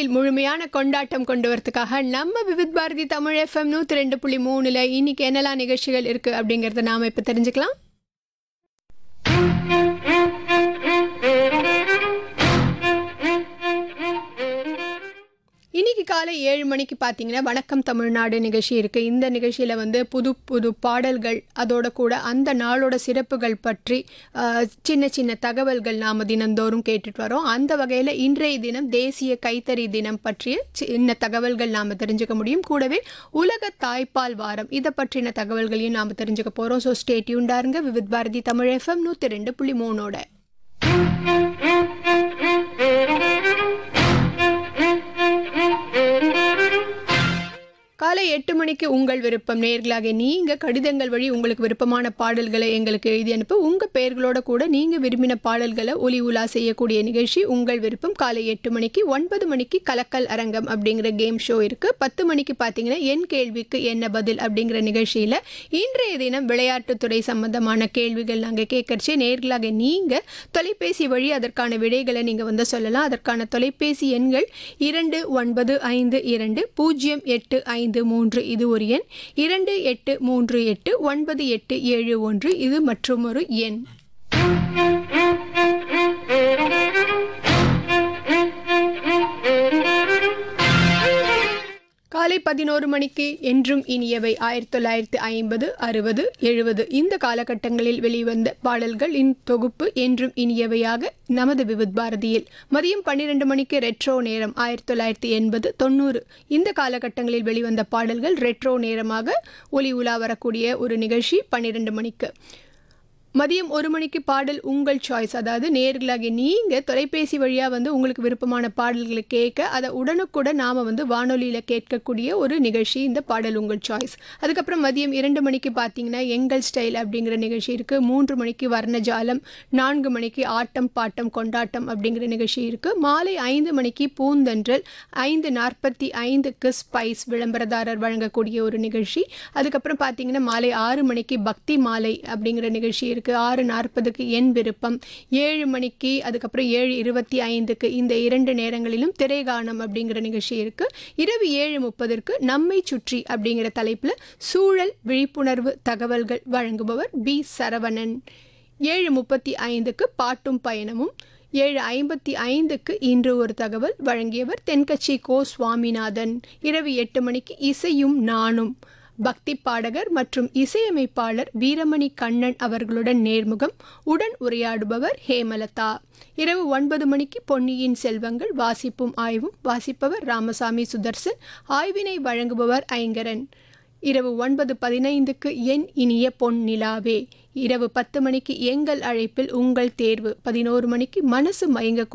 நாட்களில் முழுமையான கொண்டாட்டம் கொண்டு வரதுக்காக நம்ம விவித் பாரதி தமிழ் எஃப்எம் நூற்றி ரெண்டு புள்ளி மூணுல இன்னைக்கு என்னெல்லாம் நிகழ்ச்சிகள் இருக்கு அப்படிங்கறத நாம இப்ப தெரிஞ்சுக்கலாம் இன்னைக்கு காலை ஏழு மணிக்கு பார்த்தீங்கன்னா வணக்கம் தமிழ்நாடு நிகழ்ச்சி இருக்கு இந்த நிகழ்ச்சியில வந்து புது புது பாடல்கள் அதோட கூட அந்த நாளோட சிறப்புகள் பற்றி ஆஹ், சின்ன சின்ன தகவல்கள் நாம தினந்தோறும் கேட்டுட்டு வரோம் அந்த வகையில் இன்றைய தினம் தேசிய கைத்தறி தினம் பற்றிய சின்ன தகவல்கள் நாம தெரிஞ்சுக்க முடியும் கூடவே உலக தாய்ப்பால் வாரம் இதை பற்றின தகவல்களையும் நாம தெரிஞ்சுக்க போறோம் ஸோ ஸ்டே டியூன்டாருங்க விவித் பாரதி தமிழ் எஃப்எம் நூற்றி ரெண்டு புள்ளி மூணோட காலை எட்டு மணிக்கு உங்கள் விருப்பம் நேர்களாக நீங்க கடிதங்கள் வழி உங்களுக்கு விருப்பமான பாடல்களை எங்களுக்கு எழுதி அனுப்ப உங்க பெயர்களோட கூட நீங்க விரும்பின பாடல்களை ஒலி உலா செய்யக்கூடிய நிகழ்ச்சி உங்கள் விருப்பம் காலை எட்டு மணிக்கு ஒன்பது மணிக்கு கலக்கல் அரங்கம் அப்படிங்கிற கேம் ஷோ இருக்கு பத்து மணிக்கு பார்த்தீங்கன்னா என் கேள்விக்கு என்ன பதில் அப்படிங்கிற நிகழ்ச்சியில இன்றைய தினம் விளையாட்டுத்துறை சம்பந்தமான கேள்விகள் நாங்கள் கேட்கறச்சு நேர்களாக நீங்க தொலைபேசி வழி அதற்கான விடைகளை நீங்க வந்து சொல்லலாம் அதற்கான தொலைபேசி எண்கள் இரண்டு ஒன்பது ஐந்து இரண்டு பூஜ்ஜியம் எட்டு ஐந்து மூன்று இது ஒரு எண் இரண்டு எட்டு மூன்று எட்டு ஒன்பது எட்டு ஏழு ஒன்று இது மற்றும் ஒரு எண் காலை பதினோரு மணிக்கு என்றும் இனியவை ஆயிரத்தி தொள்ளாயிரத்தி ஐம்பது அறுபது எழுபது இந்த காலகட்டங்களில் வெளிவந்த பாடல்கள் இன் தொகுப்பு என்றும் இனியவையாக நமது விவித் பாரதியில் மதியம் பன்னிரெண்டு மணிக்கு ரெட்ரோ நேரம் ஆயிரத்தி தொள்ளாயிரத்தி எண்பது தொண்ணூறு இந்த காலகட்டங்களில் வெளிவந்த பாடல்கள் ரெட்ரோ நேரமாக ஒலி உலா வரக்கூடிய ஒரு நிகழ்ச்சி பன்னிரெண்டு மணிக்கு மதியம் ஒரு மணிக்கு பாடல் உங்கள் சாய்ஸ் அதாவது நேர்களாகி நீங்கள் தொலைபேசி வழியாக வந்து உங்களுக்கு விருப்பமான பாடல்களை கேட்க அதை உடனுக்குடன் நாம் வந்து வானொலியில் கேட்கக்கூடிய ஒரு நிகழ்ச்சி இந்த பாடல் உங்கள் சாய்ஸ் அதுக்கப்புறம் மதியம் இரண்டு மணிக்கு பார்த்தீங்கன்னா எங்கள் ஸ்டைல் அப்படிங்கிற நிகழ்ச்சி இருக்குது மூன்று மணிக்கு வர்ணஜாலம் நான்கு மணிக்கு ஆட்டம் பாட்டம் கொண்டாட்டம் அப்படிங்கிற நிகழ்ச்சி இருக்குது மாலை ஐந்து மணிக்கு பூந்தன்றல் ஐந்து நாற்பத்தி ஐந்துக்கு ஸ்பைஸ் விளம்பரதாரர் வழங்கக்கூடிய ஒரு நிகழ்ச்சி அதுக்கப்புறம் பார்த்தீங்கன்னா மாலை ஆறு மணிக்கு பக்தி மாலை அப்படிங்கிற நிகழ்ச்சி இருக்குது ஆறு நாற்பதுக்கு என் விருப்பம் ஏழு மணிக்கு அதுக்கப்புறம் ஏழு இருபத்தி ஐந்துக்கு இந்த இரண்டு நேரங்களிலும் திரைகானம் அப்படிங்கிற நிகழ்ச்சி இருக்குது இரவு ஏழு முப்பதற்கு நம்மை சுற்றி அப்படிங்கிற தலைப்பில் சூழல் விழிப்புணர்வு தகவல்கள் வழங்குபவர் பி சரவணன் ஏழு முப்பத்தி ஐந்துக்கு பாட்டும் பயணமும் ஏழு ஐம்பத்தி ஐந்துக்கு இன்று ஒரு தகவல் வழங்கியவர் தென்கட்சி கோ சுவாமிநாதன் இரவு எட்டு மணிக்கு இசையும் நானும் பக்தி பாடகர் மற்றும் இசையமைப்பாளர் வீரமணி கண்ணன் அவர்களுடன் நேர்முகம் உடன் உரையாடுபவர் ஹேமலதா இரவு ஒன்பது மணிக்கு பொன்னியின் செல்வங்கள் வாசிப்பும் ஆய்வும் வாசிப்பவர் ராமசாமி சுதர்சன் ஆய்வினை வழங்குபவர் ஐங்கரன் இரவு ஒன்பது பதினைந்துக்கு என் இனிய பொன் நிலாவே இரவு பத்து மணிக்கு எங்கள் அழைப்பில் உங்கள் தேர்வு பதினோரு மணிக்கு மனசு மயங்க